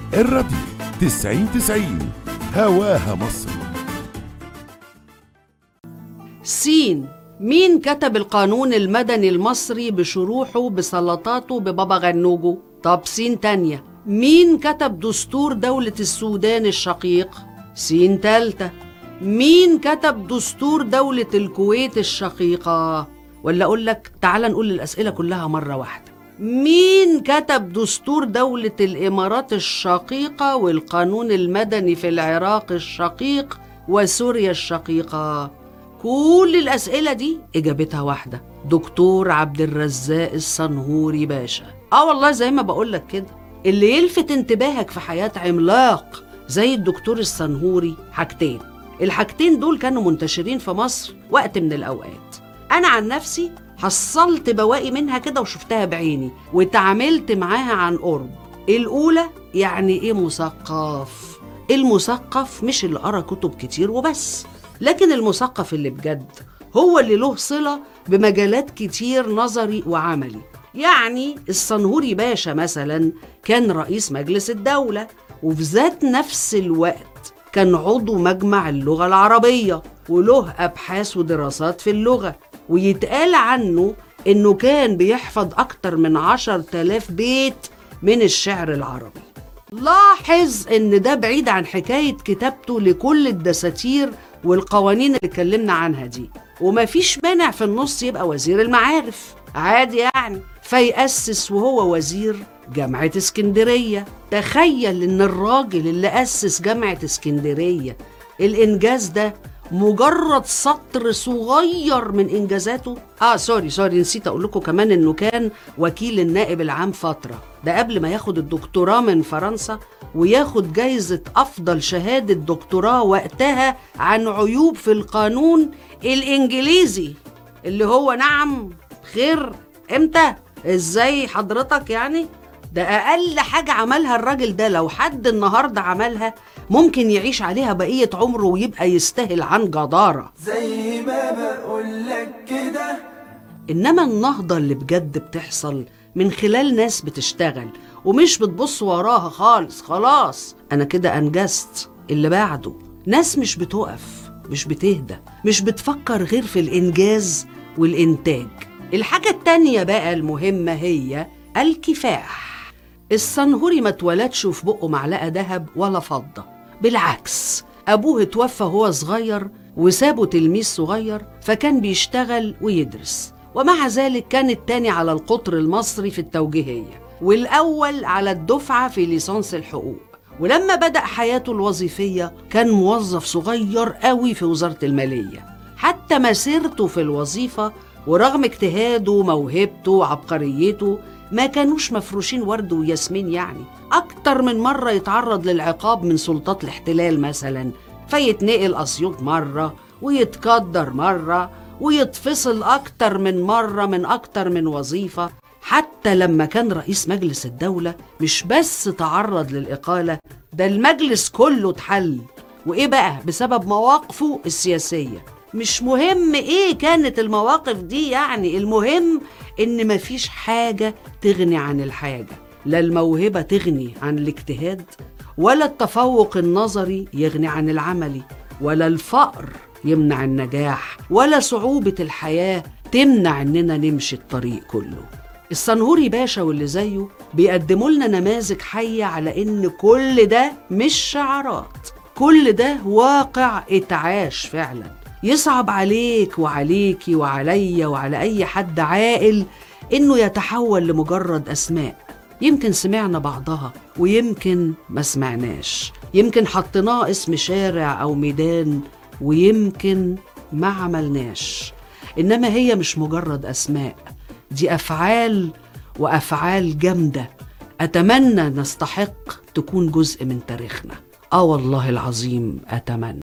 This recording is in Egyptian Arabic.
الراديو 90 90 هواها مصر سين مين كتب القانون المدني المصري بشروحه بسلطاته ببابا غنوجه طب سين تانية مين كتب دستور دولة السودان الشقيق سين تالتة مين كتب دستور دولة الكويت الشقيقة ولا أقول لك تعال نقول الأسئلة كلها مرة واحدة مين كتب دستور دولة الإمارات الشقيقة والقانون المدني في العراق الشقيق وسوريا الشقيقة كل الأسئلة دي إجابتها واحدة دكتور عبد الرزاق الصنهوري باشا آه والله زي ما بقولك كده اللي يلفت انتباهك في حياة عملاق زي الدكتور الصنهوري حاجتين الحاجتين دول كانوا منتشرين في مصر وقت من الأوقات أنا عن نفسي حصلت بواقي منها كده وشفتها بعيني وتعاملت معاها عن قرب الأولى يعني إيه مثقف المثقف مش اللي قرا كتب كتير وبس لكن المثقف اللي بجد هو اللي له صلة بمجالات كتير نظري وعملي يعني الصنهوري باشا مثلا كان رئيس مجلس الدولة وفي ذات نفس الوقت كان عضو مجمع اللغة العربية وله أبحاث ودراسات في اللغة ويتقال عنه إنه كان بيحفظ أكتر من عشر تلاف بيت من الشعر العربي لاحظ ان ده بعيد عن حكاية كتابته لكل الدساتير والقوانين اللي اتكلمنا عنها دي ومفيش مانع في النص يبقى وزير المعارف عادي يعني فيأسس وهو وزير جامعة اسكندرية تخيل ان الراجل اللي أسس جامعة اسكندرية الإنجاز ده مجرد سطر صغير من انجازاته اه سوري سوري نسيت اقول لكم كمان انه كان وكيل النائب العام فتره ده قبل ما ياخد الدكتوراه من فرنسا وياخد جايزه افضل شهاده دكتوراه وقتها عن عيوب في القانون الانجليزي اللي هو نعم خير امتى ازاي حضرتك يعني ده اقل حاجه عملها الراجل ده لو حد النهارده عملها ممكن يعيش عليها بقيه عمره ويبقى يستاهل عن جداره زي ما بقولك كده انما النهضه اللي بجد بتحصل من خلال ناس بتشتغل ومش بتبص وراها خالص خلاص انا كده انجزت اللي بعده ناس مش بتقف مش بتهدى مش بتفكر غير في الانجاز والانتاج الحاجه التانيه بقى المهمه هي الكفاح الصنهوري ما اتولدش في بقه معلقه ذهب ولا فضه بالعكس ابوه اتوفى وهو صغير وسابه تلميذ صغير فكان بيشتغل ويدرس ومع ذلك كان التاني على القطر المصري في التوجيهيه والاول على الدفعه في ليسانس الحقوق ولما بدأ حياته الوظيفية كان موظف صغير قوي في وزارة المالية حتى مسيرته في الوظيفة ورغم اجتهاده وموهبته وعبقريته ما كانوش مفروشين ورد وياسمين يعني أكتر من مرة يتعرض للعقاب من سلطات الاحتلال مثلا فيتنقل أسيوط مرة ويتقدر مرة ويتفصل أكتر من مرة من أكتر من وظيفة حتى لما كان رئيس مجلس الدولة مش بس تعرض للإقالة ده المجلس كله اتحل وإيه بقى بسبب مواقفه السياسية مش مهم إيه كانت المواقف دي يعني المهم إن مفيش حاجة تغني عن الحاجة لا الموهبة تغني عن الاجتهاد ولا التفوق النظري يغني عن العملي ولا الفقر يمنع النجاح ولا صعوبة الحياة تمنع إننا نمشي الطريق كله الصنهوري باشا واللي زيه بيقدموا لنا نماذج حية على إن كل ده مش شعارات كل ده واقع اتعاش فعلا يصعب عليك وعليكي وعليا وعلى أي حد عاقل إنه يتحول لمجرد أسماء يمكن سمعنا بعضها ويمكن ما سمعناش يمكن حطيناه اسم شارع أو ميدان ويمكن ما عملناش إنما هي مش مجرد أسماء دي أفعال وأفعال جامدة أتمنى نستحق تكون جزء من تاريخنا آه والله العظيم أتمنى